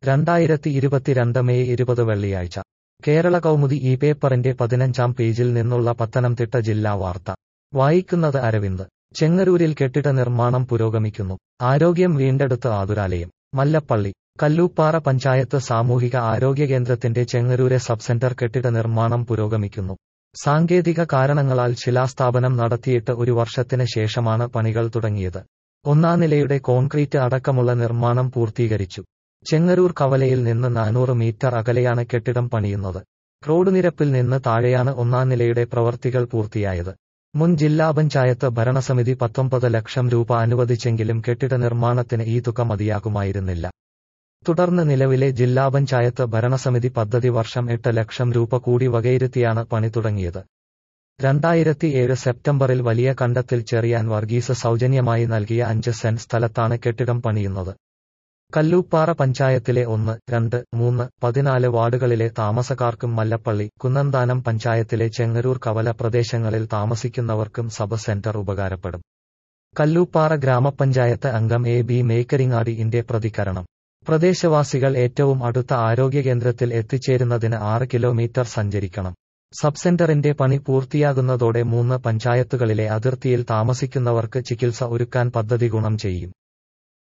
രണ്ടായിരത്തി ഇരുപത്തിരണ്ട് മെയ് ഇരുപത് വെള്ളിയാഴ്ച കേരള കൗമുദി ഈ പേപ്പറിന്റെ പതിനഞ്ചാം പേജിൽ നിന്നുള്ള പത്തനംതിട്ട ജില്ലാ വാർത്ത വായിക്കുന്നത് അരവിന്ദ് ചെങ്ങരൂരിൽ കെട്ടിട നിർമ്മാണം പുരോഗമിക്കുന്നു ആരോഗ്യം വീണ്ടെടുത്ത് ആതുരാലയം മല്ലപ്പള്ളി കല്ലൂപ്പാറ പഞ്ചായത്ത് സാമൂഹിക ആരോഗ്യ കേന്ദ്രത്തിന്റെ ചെങ്ങരൂരെ സബ് സെന്റർ കെട്ടിട നിർമ്മാണം പുരോഗമിക്കുന്നു സാങ്കേതിക കാരണങ്ങളാൽ ശിലാസ്ഥാപനം നടത്തിയിട്ട് ഒരു വർഷത്തിന് ശേഷമാണ് പണികൾ തുടങ്ങിയത് ഒന്നാം നിലയുടെ കോൺക്രീറ്റ് അടക്കമുള്ള നിർമ്മാണം പൂർത്തീകരിച്ചു ചെങ്ങരൂർ കവലയിൽ നിന്ന് നാനൂറ് മീറ്റർ അകലെയാണ് കെട്ടിടം പണിയുന്നത് റോഡ് നിരപ്പിൽ നിന്ന് താഴെയാണ് ഒന്നാം നിലയുടെ പ്രവർത്തികൾ പൂർത്തിയായത് മുൻ ജില്ലാ പഞ്ചായത്ത് ഭരണസമിതി പത്തൊമ്പത് ലക്ഷം രൂപ അനുവദിച്ചെങ്കിലും കെട്ടിട നിർമ്മാണത്തിന് ഈ തുക മതിയാകുമായിരുന്നില്ല തുടർന്ന് നിലവിലെ ജില്ലാ പഞ്ചായത്ത് ഭരണസമിതി പദ്ധതി വർഷം എട്ട് ലക്ഷം രൂപ കൂടി വകയിരുത്തിയാണ് പണി തുടങ്ങിയത് രണ്ടായിരത്തി ഏഴ് സെപ്റ്റംബറിൽ വലിയ കണ്ടത്തിൽ ചെറിയാൻ വർഗീസ് സൗജന്യമായി നൽകിയ അഞ്ച് സെന്റ് സ്ഥലത്താണ് കെട്ടിടം പണിയുന്നത് കല്ലൂപ്പാറ പഞ്ചായത്തിലെ ഒന്ന് രണ്ട് മൂന്ന് പതിനാല് വാർഡുകളിലെ താമസക്കാർക്കും മല്ലപ്പള്ളി കുന്നന്താനം പഞ്ചായത്തിലെ ചെങ്ങരൂർ കവല പ്രദേശങ്ങളിൽ താമസിക്കുന്നവർക്കും സബ് സെന്റർ ഉപകാരപ്പെടും കല്ലൂപ്പാറ ഗ്രാമപഞ്ചായത്ത് അംഗം എ ബി മേക്കരിങ്ങാടി ഇന്റെ പ്രതികരണം പ്രദേശവാസികൾ ഏറ്റവും അടുത്ത ആരോഗ്യ കേന്ദ്രത്തിൽ എത്തിച്ചേരുന്നതിന് ആറ് കിലോമീറ്റർ സഞ്ചരിക്കണം സബ് സെന്ററിന്റെ പണി പൂർത്തിയാകുന്നതോടെ മൂന്ന് പഞ്ചായത്തുകളിലെ അതിർത്തിയിൽ താമസിക്കുന്നവർക്ക് ചികിത്സ ഒരുക്കാൻ പദ്ധതി ഗുണം ചെയ്യും